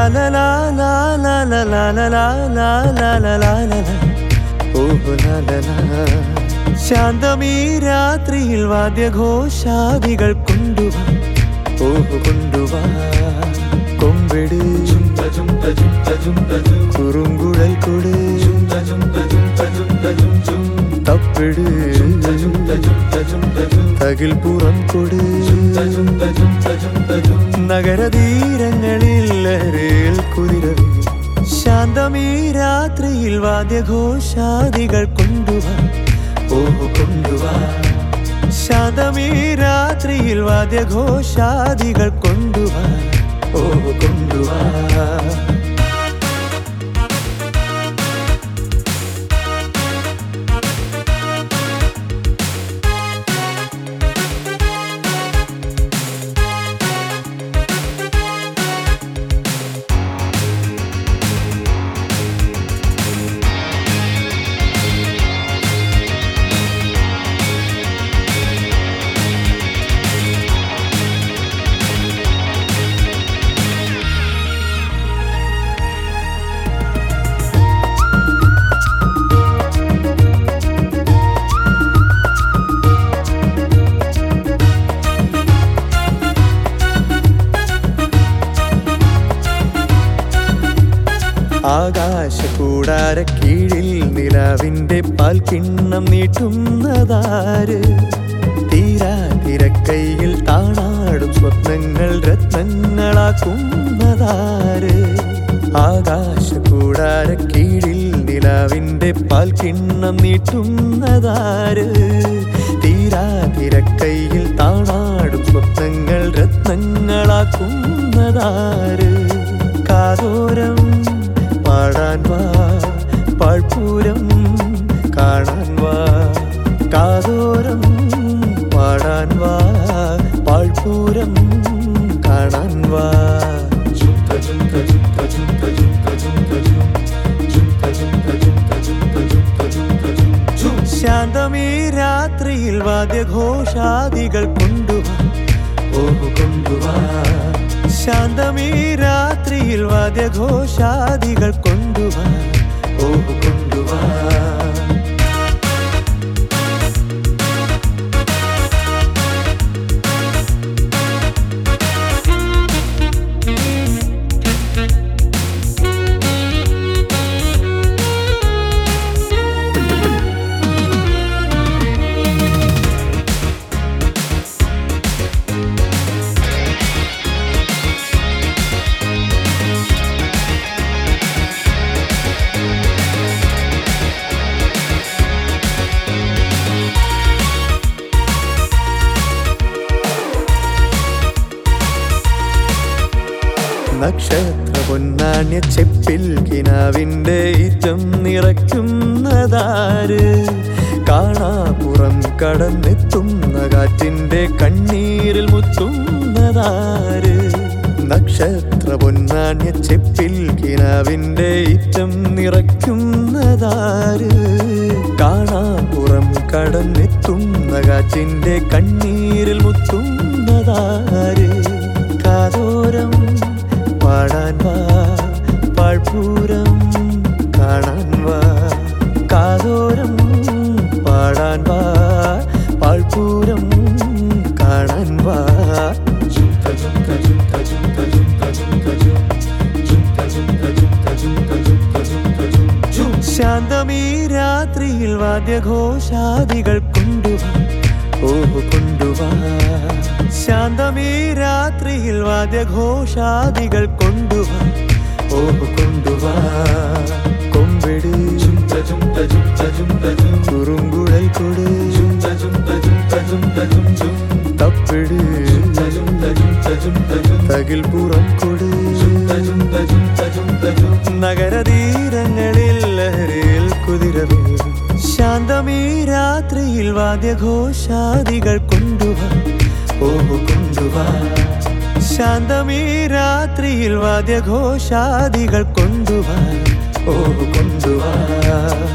ലാ ലാ ലാ ലാ ലാ ലാ ലാ ലാ ലാ ലാ ലാ ലാ ലാ ലാ. ഓഹ് ലാ ലാ ലാ. ശാന്തമീ രാത്രിയിൽ വാദ്യഘോഷാദികൾ കൊണ്ടുവാ ഓഹ് കൊണ്ടുവാ കൊമ്പിട് കുറുങ്കുഴൽ കൊട് തപ്പിട് തകിൽ പുറം കൊട് നഗരതീരങ്ങളിൽ ലഹരിയിൽ കുതിരവേ ശാന്തമീ രാത്രിയിൽ വാദ്യഘോഷാദികൾ കൊണ്ടുവാ ഓഹ് കൊണ്ടുവാ ശാന്തമീ രാത്രിയിൽ വാദ്യഘോഷാദികൾ കൊണ്ടുവാ ഓഹ് കൊണ്ടുവാ ആകാശകൂടാര കീഴിൽ നിലാവിന്റെ പാൽക്കിണ്ണം നീട്ടുന്നതാര് തീരാ തിരക്കൈയിൽ താണാടും സ്വപ്നങ്ങൾ രത്നങ്ങളാക്കുന്നതാര് ആകാശകൂടാര കീഴിൽ നിലാവിന്റെ പാൽക്കിണ്ണം നീട്ടുന്നതാര് തീരാ തിരക്കൈയിൽ താണാടും സ്വപ്നങ്ങൾ രത്നങ്ങളാക്കുന്നതാര് കാതോരം പാടാൻ വാ പാഴ്പൂരം കാണാൻ വാ കാതോരം പാടാൻ വാ പാഴ്പൂരം കാണാൻ വാ ശാന്തമീ രാത്രിയിൽ വാദ്യഘോഷാദികൾ കൊണ്ടുവാ ഓഹ് കൊണ്ടുവാ ശാന്തമീ രാത്രിയിൽ വാദ്യഘോഷാദികൾ കൊണ്ടുവാ ഓഹ് കൊണ്ടുവാ നക്ഷത്ര പൊന്നാണ്യ ചെപ്പിൽ കിനാവിന്റെ ഇറ്റം നിറയ്ക്കുന്നതാര് കാണാപ്പുറം കടന്നെത്തുന്ന കാറ്റിന്റെ കണ്ണീരിൽ മുത്തുന്നതാര് നക്ഷത്ര പൊന്നാണ്യ ചെപ്പിൽ കിനാവിന്റെ ഇറ്റം നിറയ്ക്കുന്നതാര് കാണാപ്പുറം കടന്നെത്തുന്ന കാറ്റിന്റെ കണ്ണീരിൽ മുത്തുന്നതാര് കാതോരം പാടാൻ വാ പാഴ്പൂരം കാണാൻ വാ കാതോരം പാടാൻ വാ പാഴ്പൂരം കാണാൻ വാ ശാന്തമീ രാത്രിയിൽ വാദ്യഘോഷാദികൾ കൊണ്ടുവാ ഓഹ് കൊണ്ടുവാ ശാന്തമീ രാത്രിയിൽ വാദ്യഘോഷാദികൾ കൊണ്ടുവാ ഓഹ് കൊണ്ടുവാ കൊമ്പിട് കുറുങ്കുഴൽ കൊട് തപ്പിട് തകിൽ പുറം കൊട് നഗരതീരങ്ങളിൽ ലഹരിയിൽ കുതിരവേ ശാന്തമീ രാത്രിയിൽ വാദ്യഘോഷാദികൾ കൊണ്ടുവാ ഓഹ് കൊണ്ടുവാ ശാന്തമീ രാത്രിയിൽ വാദ്യഘോഷാദികൾ കൊണ്ടുവാ ഓഹ് കൊണ്ടുവാ